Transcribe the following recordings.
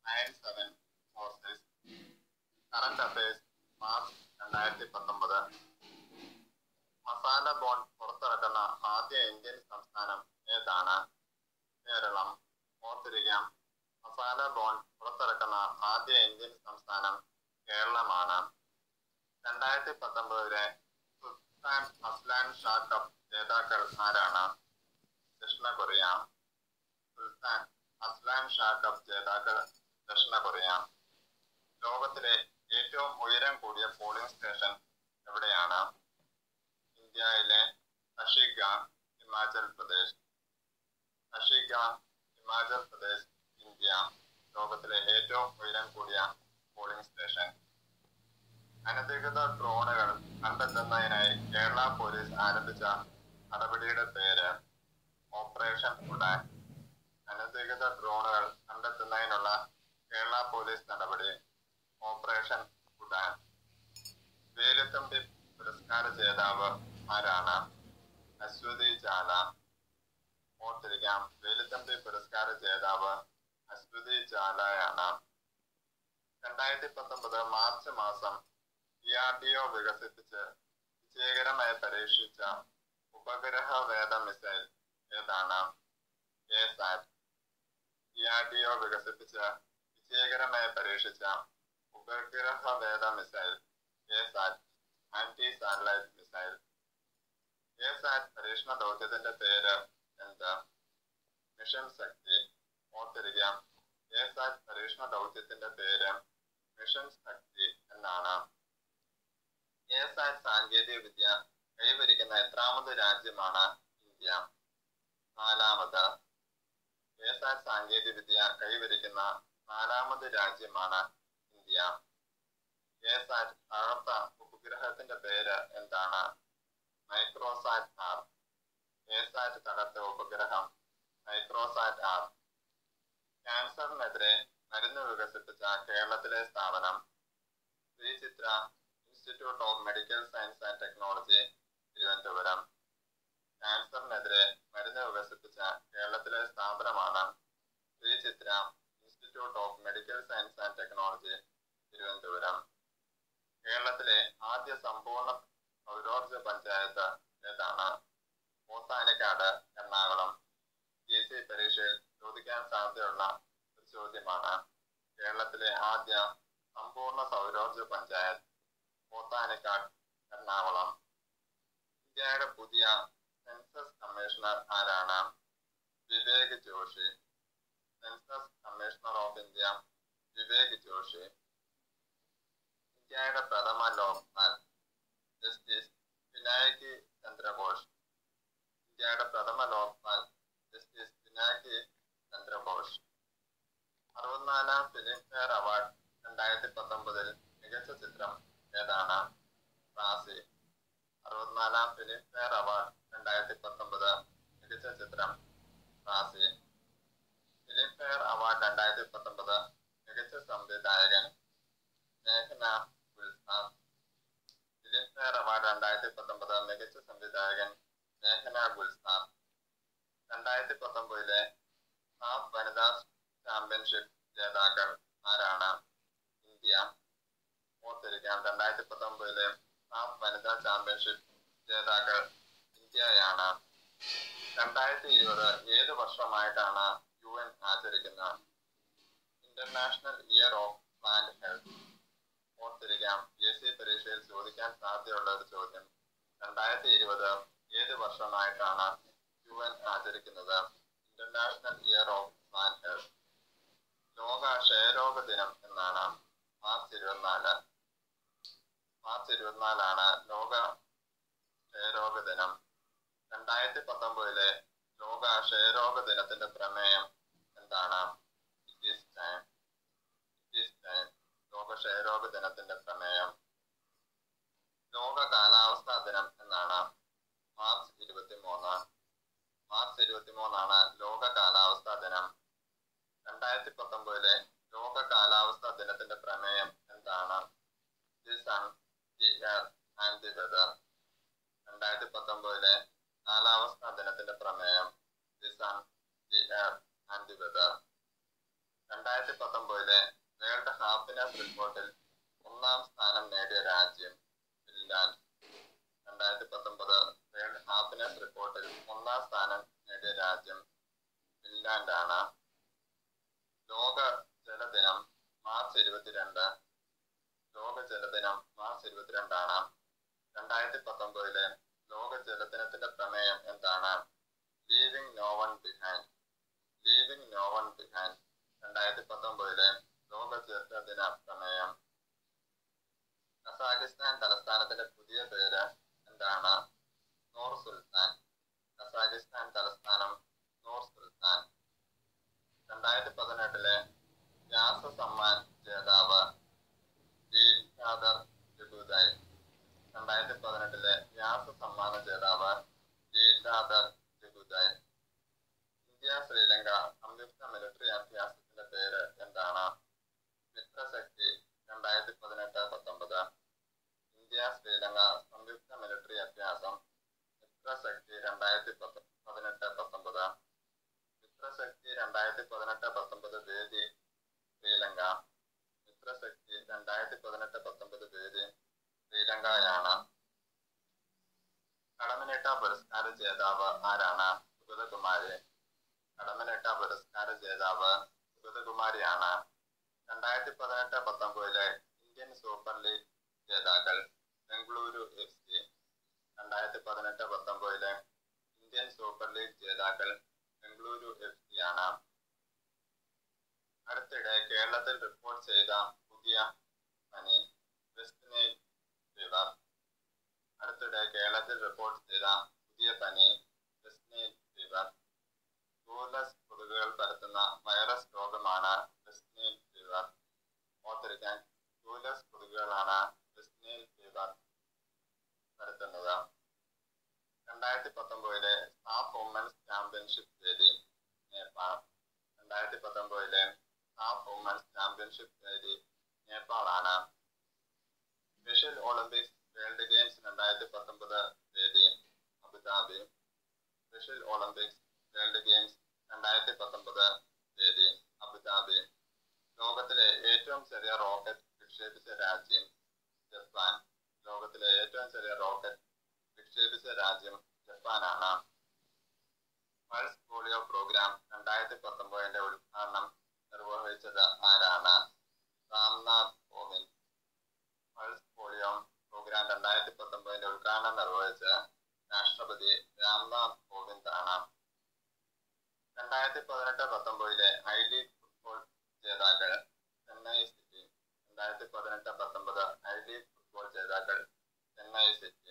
nine seven four six current affairs March രണ്ടായിരത്തി പത്തൊമ്പത് masala bond പുറത്തിറക്കുന്ന ആദ്യ ഇന്ത്യൻ സംസ്ഥാനം ഏതാണ് കേരളം ഓർത്തിരിക്കാം മസാല ബോണ്ട് പുറത്തിറക്കുന്ന ആദ്യ ഇന്ത്യൻ സംസ്ഥാനം കേരളമാണ് രണ്ടായിരത്തി പത്തൊമ്പതിലെ സുൽത്താൻ അസ്ലാൻ ഷാ കപ്പ് ജേതാക്കൾ ആരാണ് ദക്ഷിണ Korea Sultan Azlan Shah cup ജേതാക്കൾ ദക്ഷിണ കൊറിയ ലോകത്തിലെ ഏറ്റവും ഉയരം കൂടിയ പോളിംഗ് സ്റ്റേഷൻ എവിടെയാണ് ഇന്ത്യയിലെ കഷിഗാങ് ഹിമാചൽ പ്രദേശ് കഷിഗാങ് ഹിമാചൽ പ്രദേശ് ഇന്ത്യ ലോകത്തിലെ ഏറ്റവും ഉയരം കൂടിയ പോളിംഗ് സ്റ്റേഷൻ അനധികൃത ഡ്രോണുകൾ കണ്ടെത്തുന്നതിനായി കേരള പോലീസ് ആരംഭിച്ച നടപടിയുടെ പേര് ഓപ്പറേഷൻ ഉഡാൻ അനധികൃത ഡ്രോണുകൾ കണ്ടെത്തുന്നതിനുള്ള കേരള പോലീസ് നടപടി ഓപ്പറേഷൻ ഉഡാൻ വേലുത്തമ്പി പുരസ്കാര ജേതാവ് ആരാണ് അശ്വതി ചാല ഓർത്തിരിക്കാം വേലുത്തമ്പി പുരസ്കാര ജേതാവ് അശ്വതി ചാലയാണ് രണ്ടായിരത്തി പത്തൊമ്പത് മാർച്ച് മാസം ഡി ആർ ഡി ഒ വികസിപ്പിച്ച് വിജയകരമായി പരീക്ഷിച്ച ഉപഗ്രഹ വേദ മിസൈൽ ഏതാണ് A SAT D R D O വികസിപ്പിച്ച് വിജയകരമായി പരീക്ഷിച്ച ഉപഗ്രഹ വേദ missile A SAT anti satellite missile A SAT പരീക്ഷണ ദൗത്യത്തിന്റെ പേര് എന്ത് മിഷൻ ശക്തി ഓർത്തിരിക്കാം എ സാറ്റ് പരീക്ഷണ ദൗത്യത്തിന്റെ പേര് മിഷൻ ശക്തി എന്നാണ് എ സാറ്റ് സാങ്കേതിക വിദ്യ കൈവരിക്കുന്ന എത്രാമത് രാജ്യമാണ് ഇന്ത്യ നാലാമത് എ സാറ്റ് സാങ്കേതിക വിദ്യ കൈവരിക്കുന്ന നാലാമത് രാജ്യമാണ് ഇന്ത്യ എ സാറ്റ് തകർത്ത ഉപഗ്രഹത്തിന്റെ പേര് എന്താണ് മൈക്രോസാറ്റ് ആർ എ സാറ്റ് തകർത്ത ഉപഗ്രഹം മൈക്രോസാറ്റ് ആർ ക്യാൻസറിനെതിരെ മരുന്ന് വികസിപ്പിച്ച കേരളത്തിലെ സ്ഥാപനം Sree Chitra institute of medical science and technology Thiruvananthapuram ക്യാൻസറിനെതിരെ മരുന്ന് വികസിപ്പിച്ച കേരളത്തിലെ സ്ഥാപനമാണ് Sree Chitra institute of medical science and technology Thiruvananthapuram കേരളത്തിലെ ആദ്യ സമ്പൂർണ്ണ സൗരോർജ പഞ്ചായത്ത് ഏതാണ് Moothanikkad Ernakulam P S C പരീക്ഷയിൽ ചോദിക്കാൻ സാധ്യതയുള്ള ഒരു ചോദ്യമാണ് കേരളത്തിലെ ആദ്യ സമ്പൂർണ്ണ സൗരോർജ പഞ്ചായത്ത് മൂത്താനിക്കാട് എറണാകുളം ഇന്ത്യയുടെ പുതിയ സെൻസസ് കമ്മീഷണർ ആരാണ് Vivek Joshi census commissioner of India Vivek Joshi ഇന്ത്യയുടെ പ്രഥമ ലോക്പാൽ ജസ്റ്റിസ് വിനായക് ചന്ദ്രഘോഷ് ഇന്ത്യയുടെ പ്രഥമ ലോക്പാൽ ജസ്റ്റിസ് വിനായക് ചന്ദ്രഘോഷ് അറുപത്തിനാലാം ഫിലിം ഫെയർ അവാർഡ് രണ്ടായിരത്തി പത്തൊമ്പതിൽ മികച്ച ചിത്രം ഏതാണ് റാസി അറുപത്തിനാലാം ഫിലിം ഫെയർ അവാർഡ് രണ്ടായിരത്തി പത്തൊമ്പത് മികച്ച ചിത്രം റാസി ഫിലിം ഫെയർ അവാർഡ് രണ്ടായിരത്തി പത്തൊമ്പത് മികച്ച സംവിധായകൻ മേഘന ഗുൽസാർ ഫിലിം ഫെയർ അവാർഡ് രണ്ടായിരത്തി പത്തൊമ്പത് മികച്ച സംവിധായകൻ മേഘന ഗുൽസാർ രണ്ടായിരത്തി പത്തൊമ്പതിലെ സാഫ് വനിതാ ചാമ്പ്യൻഷിപ്പ് ജേതാക്കൾ ആരാണ് ഇന്ത്യ ഓർത്തിരിക്കാം രണ്ടായിരത്തി പത്തൊമ്പതിലെ സാഫ് വനിതാ ചാമ്പ്യൻഷിപ്പ് ജേതാക്കൾ ഇന്ത്യയാണ് രണ്ടായിരത്തി ഇരുപത് ഏത് വർഷമായിട്ടാണ് യു എൻ ആചരിക്കുന്നത് international year of plant health ഓർത്തിരിക്കാം പി എസ് സി പരീക്ഷയിൽ ചോദിക്കാൻ സാധ്യതയുള്ള ഒരു ചോദ്യം രണ്ടായിരത്തി ഇരുപത് ഏത് വർഷമായിട്ടാണ് യു എൻ ആചരിക്കുന്നത് international year of plant health ലോക ക്ഷയരോഗ ദിനം എന്നാണ് മാർച്ച് ഇരുപത്തിനാല് മാർച്ച് ഇരുപത്തിനാലാണ് ലോക ക്ഷയരോഗ ദിനം രണ്ടായിരത്തി പത്തൊമ്പതിലെ ലോക ക്ഷയരോഗ ദിനത്തിന്റെ പ്രമേയം എന്താണ് it is time it is time ലോക ക്ഷയരോഗ ദിനത്തിന്റെ പ്രമേയം ലോക കാലാവസ്ഥാ ദിനം എന്നാണ് മാർച്ച് ഇരുപത്തി മൂന്ന് മാർച്ച് ഇരുപത്തി മൂന്നാണ് ലോക കാലാവസ്ഥാ ദിനം രണ്ടായിരത്തി പത്തൊമ്പതിലെ ലോക കാലാവസ്ഥാ ദിനത്തിന്റെ പ്രമേയം എന്താണ് the sun the earth and the weather രണ്ടായിരത്തി പത്തൊമ്പതിലെ കാലാവസ്ഥാ ദിനത്തിന്റെ പ്രമേയം the sun the earth and the weather രണ്ടായിരത്തി രണ്ടായിരത്തി പത്തൊമ്പതിലെ വേൾഡ് ഹാപ്പിനെസ് റിപ്പോർട്ടിൽ ഒന്നാം സ്ഥാനം നേടിയ രാജ്യം ഫിൻലാൻഡ് രണ്ടായിരത്തി പത്തൊമ്പത് വേൾഡ് ഹാപ്പിനെസ് റിപ്പോർട്ടിൽ ഒന്നാം സ്ഥാനം നേടിയ രാജ്യം ഫിൻലാൻഡ് ആണ് ലോക ജലദിനം മാർച്ച് ഇരുപത്തിരണ്ട് ലോക ജലദിനം മാർച്ച് ഇരുപത്തിരണ്ടാണ് രണ്ടായിരത്തി പത്തൊമ്പതിലെ ലോക ജലദിനത്തിന്റെ പ്രമേയം എന്താണ് leaving no one behind leaving no one behind രണ്ടായിരത്തി പത്തൊമ്പതിലെ ലോക ജലദിന പ്രമേയം കസാഖിസ്ഥാൻ തലസ്ഥാനത്തിന്റെ പുതിയ പേര് എന്താണ് നൂർ സുൽത്താൻ കസാഖിസ്ഥാൻ തലസ്ഥാനം നൂർ സുൽത്താൻ രണ്ടായിരത്തി പതിനെട്ടിലെ വ്യാസ സമ്മാൻ ജേതാവ് വീൽ ഖാദർ ജഗുദായ് രണ്ടായിരത്തി പതിനെട്ടിലെ വ്യാസ സമ്മാന ജേതാവ് വീൽ ഖാദർ ജഗുദായ് ഇന്ത്യ ശ്രീലങ്ക സംയുക്ത മിലിറ്ററി അഭ്യാസത്തിന്റെ പേര് എന്താണ് മിത്രശക്തി രണ്ടായിരത്തി പതിനെട്ട് പത്തൊമ്പത് ഇന്ത്യ ശ്രീലങ്ക സംയുക്ത മിലിറ്ററി അഭ്യാസം മിത്രശക്തി രണ്ടായിരത്തി പത്ത് പതിനെട്ട് പത്തൊമ്പത് മിത്രശക്തി രണ്ടായിരത്തി പതിനെട്ട് പത്തൊമ്പത് വേദി ശ്രീലങ്ക മിത്രശക്തി രണ്ടായിരത്തി പതിനെട്ട് പത്തൊമ്പത് വേദി ശ്രീലങ്കയാണ് കടമനിട്ട പുരസ്കാര ജേതാവ് ആരാണ് സുഗതകുമാരി കടമനിട്ട പുരസ്കാര ജേതാവ് സുഗതകുമാരിയാണ് രണ്ടായിരത്തി പതിനെട്ട് പത്തൊമ്പതിലെ ഇന്ത്യൻ സൂപ്പർ ലീഗ് ജേതാക്കൾ ബംഗളൂരു എഫ് സി രണ്ടായിരത്തി പതിനെട്ട് പത്തൊമ്പതിലെ ഇന്ത്യൻ സൂപ്പർ ലീഗ് ജേതാക്കൾ ബംഗളൂരു എഫ് സി ആണ് അടുത്തിടെ കേരളത്തിൽ റിപ്പോർട്ട് ചെയ്ത പുതിയ പനി വെസ്റ്റ് നൈൽ ഫീവർ അടുത്തിടെ കേരളത്തിൽ റിപ്പോർട്ട് ചെയ്ത പുതിയ പനി വെസ്റ്റ് നൈൽ ഫീവർ ടൂർലെസ് കൊതുകുകൾ പരത്തുന്ന വൈറസ് രോഗമാണ് വെസ്റ്റ് നൈൽ ഫീവർ ഓർത്തിരിക്കാൻ ടൂർലെസ് കൊതുകുകളാണ് വെസ്റ്റ് നൈൽ ഫീവർ പരത്തുന്നത് രണ്ടായിരത്തി പത്തൊമ്പതിലെ സാഫ് വുമൻസ് ചാമ്പ്യൻഷിപ്പ് വേദി നേപ്പാൾ രണ്ടായിരത്തി പത്തൊമ്പതിലെ സാഫ് വുമൻസ് ചാമ്പ്യൻഷിപ്പ് വേദി നേപ്പാളാണ് സ്പെഷ്യൽ ഒളിമ്പിക്സ് വേൾഡ് ഗെയിംസ് രണ്ടായിരത്തി പത്തൊമ്പത് വേദി Abu Dhabi special olympics world games രണ്ടായിരത്തി പത്തൊമ്പത് വേദി അബുദാബി ലോകത്തിലെ ഏറ്റവും ചെറിയ റോക്കറ്റ് വിക്ഷേപിച്ച രാജ്യം ജപ്പാൻ ലോകത്തിലെ ഏറ്റവും ചെറിയ റോക്കറ്റ് വിക്ഷേപിച്ച രാജ്യം ജപ്പാനാണ് പൾസ് പോളിയോ പ്രോഗ്രാം രണ്ടായിരത്തി പത്തൊമ്പതിന്റെ ഉദ്ഘാടനം നിർവഹിച്ചത് ആരാണ് Ramnath Kovind pulse polio programme രണ്ടായിരത്തി പത്തൊമ്പതിന്റെ ഉദ്ഘാടനം നിർവഹിച്ച രാഷ്ട്രപതി രാംനാഥ് കോവിന്ദ് ആണ് രണ്ടായിരത്തി പതിനെട്ട് പത്തൊമ്പതിലെ ഐ ലീഗ് ഫുട്ബോൾ ജേതാക്കൾ ചെന്നൈ സിറ്റി രണ്ടായിരത്തി പതിനെട്ട് പത്തൊമ്പത് ഐ ലീഗ് ഫുട്ബോൾ ജേതാക്കൾ ചെന്നൈ സിറ്റി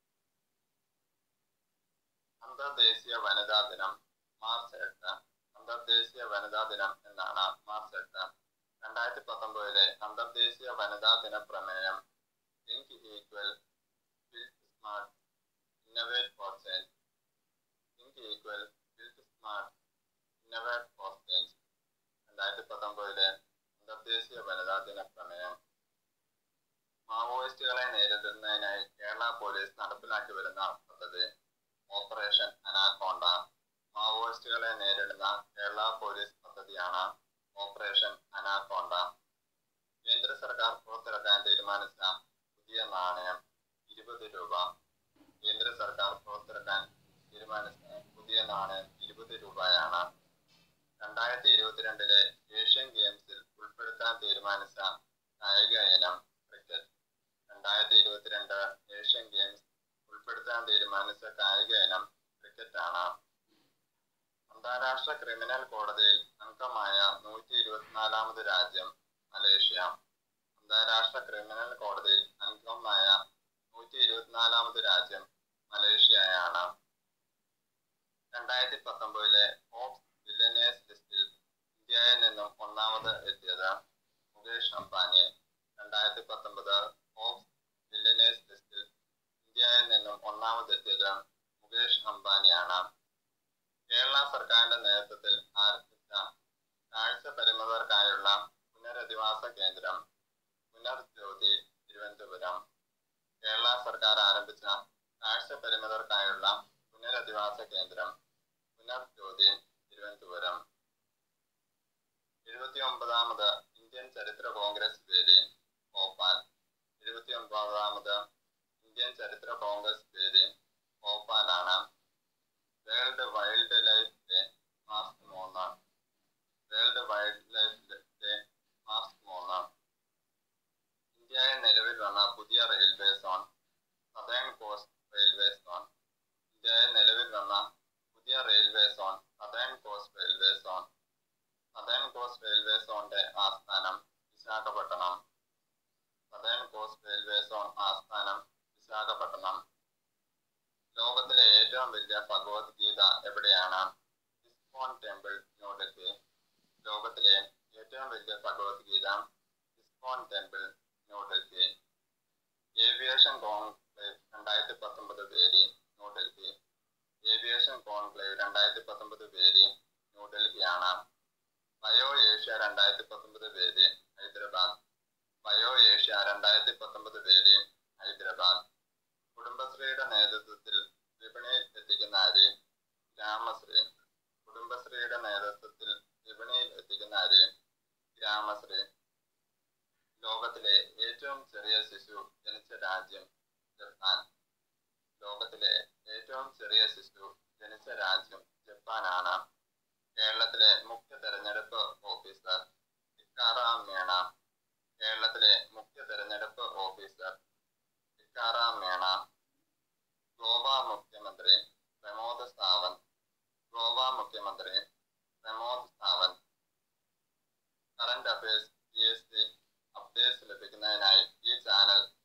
അന്തർദേശീയ വനിതാ ദിനം മാർച്ച് എട്ട് അന്തർദേശീയ വനിതാ ദിനം എന്നാണ് മാർച്ച് എട്ട് രണ്ടായിരത്തി പത്തൊമ്പതിലെ അന്തർദേശീയ വനിതാ ദിന പ്രമേയം think equal build smart innovate for change think equal build smart innovate for change രണ്ടായിരത്തി പത്തൊമ്പതിലെ അന്തർദേശീയ വനിതാ ദിന പ്രമേയം മാവോയിസ്റ്റുകളെ നേരിടുന്നതിനായി കേരള പോലീസ് നടപ്പിലാക്കി വരുന്ന പദ്ധതി ഓപ്പറേഷൻ അനാക്കോണ്ട മാവോയിസ്റ്റുകളെ നേരിടുന്ന കേരള പോലീസ് പദ്ധതിയാണ് ഓപ്പറേഷൻ അനാക്കോണ്ട കേന്ദ്ര സർക്കാർ പുറത്തിറക്കാൻ തീരുമാനിച്ച പുതിയ നാണയം ഇരുപത് രൂപ കേന്ദ്ര സർക്കാർ പുറത്തിറക്കാൻ തീരുമാനിച്ച പുതിയ നാണയം ഇരുപത് രൂപയാണ് രണ്ടായിരത്തി ഇരുപത്തിരണ്ടിലെ ഏഷ്യൻ ഗെയിംസിൽ ഉൾപ്പെടുത്താൻ തീരുമാനിച്ച കായിക ഇനം ക്രിക്കറ്റ് രണ്ടായിരത്തി ഇരുപത്തിരണ്ട് ഏഷ്യൻ ഗെയിംസ് ഉൾപ്പെടുത്താൻ തീരുമാനിച്ച കായിക ഇനം ക്രിക്കറ്റ് ആണ് അന്താരാഷ്ട്ര ക്രിമിനൽ കോടതിയിൽ അംഗമായ നൂറ്റി ഇരുപത്തിനാലാമത് രാജ്യം മലേഷ്യ അന്താരാഷ്ട്ര ക്രിമിനൽ കോടതിയിൽ അംഗമായ നൂറ്റി ഇരുപത്തിനാലാമത് രാജ്യം മലേഷ്യയാണ് രണ്ടായിരത്തി പത്തൊമ്പതിലെ ഫോബ്സ് ബില്യനേഴ്സ് ലിസ്റ്റിൽ ഇന്ത്യയിൽ നിന്നും ഒന്നാമത് എത്തിയത് മുകേഷ് അംബാനി രണ്ടായിരത്തി പത്തൊമ്പത് ഫോബ്സ് ബില്യനേഴ്സ് ലിസ്റ്റിൽ ഇന്ത്യയിൽ നിന്നും ഒന്നാമതെത്തിയത് മുകേഷ് അംബാനിയാണ് കേരള സർക്കാരിന്റെ നേതൃത്വത്തിൽ ആരംഭിച്ച കാഴ്ച പരിമിതർക്കായുള്ള പുനരധിവാസ കേന്ദ്രം പുനർജ്യോതി തിരുവനന്തപുരം കേരള സർക്കാർ ആരംഭിച്ച കാഴ്ച പരിമിതർക്കായുള്ള പുനരധിവാസ കേന്ദ്രം പുനർജ്യോതി തിരുവനന്തപുരം എഴുപത്തി ഒമ്പതാമത് ഇന്ത്യൻ ചരിത്ര കോൺഗ്രസ് വേദി ഭോപ്പാൽ എഴുപത്തി ഒമ്പതാമത് ഇന്ത്യൻ ചരിത്ര കോൺഗ്രസ് വേദി ഭോപ്പാലാണ് world wildlife day March മൂന്ന് world wildlife day March മൂന്ന് ഇന്ത്യയിൽ നിലവിൽ വന്ന പുതിയ railway zone southern coast railway zone ഇന്ത്യയിൽ നിലവിൽ വന്ന പുതിയ railway zone southern coast railway zone southern coast railway സോണിന്റെ ആസ്ഥാനം Visakhapatnam southern coast railway zone ആസ്ഥാനം വിശാഖപട്ടണം ലോകത്തിലെ ഏറ്റവും വലിയ ഭഗവത്ഗീത എവിടെയാണ് ഇസ്കോൺ ടെമ്പിൾ ന്യൂഡൽഹി ലോകത്തിലെ ഏറ്റവും വലിയ Bhagavad Gita ISKCON temple New Delhi aviation conclave രണ്ടായിരത്തി പത്തൊമ്പത് പേര് ന്യൂഡൽഹി ഏവിയേഷൻ കോൺക്ലേവ് രണ്ടായിരത്തി പത്തൊമ്പത് പേര് ന്യൂഡൽഹിയാണ് ബയോ ഏഷ്യ രണ്ടായിരത്തി പത്തൊമ്പത് പേര് ഹൈദരാബാദ് ബയോ ഏഷ്യ രണ്ടായിരത്തി പത്തൊമ്പത് പേര് ഹൈദരാബാദ് കുടുംബശ്രീയുടെ നേതൃത്വത്തിൽ വിപണിയിൽ എത്തിക്കുന്ന അരി ഗ്രാമശ്രീ കുടുംബശ്രീയുടെ നേതൃത്വത്തിൽ വിപണിയിൽ എത്തിക്കുന്ന അരി ഗ്രാമശ്രീ ലോകത്തിലെ ഏറ്റവും ചെറിയ ശിശു ജനിച്ച രാജ്യം ജപ്പാൻ ലോകത്തിലെ ഏറ്റവും ചെറിയ ശിശു ജനിച്ച രാജ്യം ജപ്പാനാണ് കേരളത്തിലെ മുഖ്യ തെരഞ്ഞെടുപ്പ് ഓഫീസർ ടിക്കാറാം മീണ കേരളത്തിലെ മുഖ്യ തെരഞ്ഞെടുപ്പ് ഓഫീസർ ടിക്കാറാം മീണ ഗോവ മുഖ്യമന്ത്രി പ്രമോദ് സാവന്ത് ഗോവ മുഖ്യമന്ത്രി Pramod Sawant current affairs P S C updates ലഭിക്കുന്നതിനായി ഈ ചാനൽ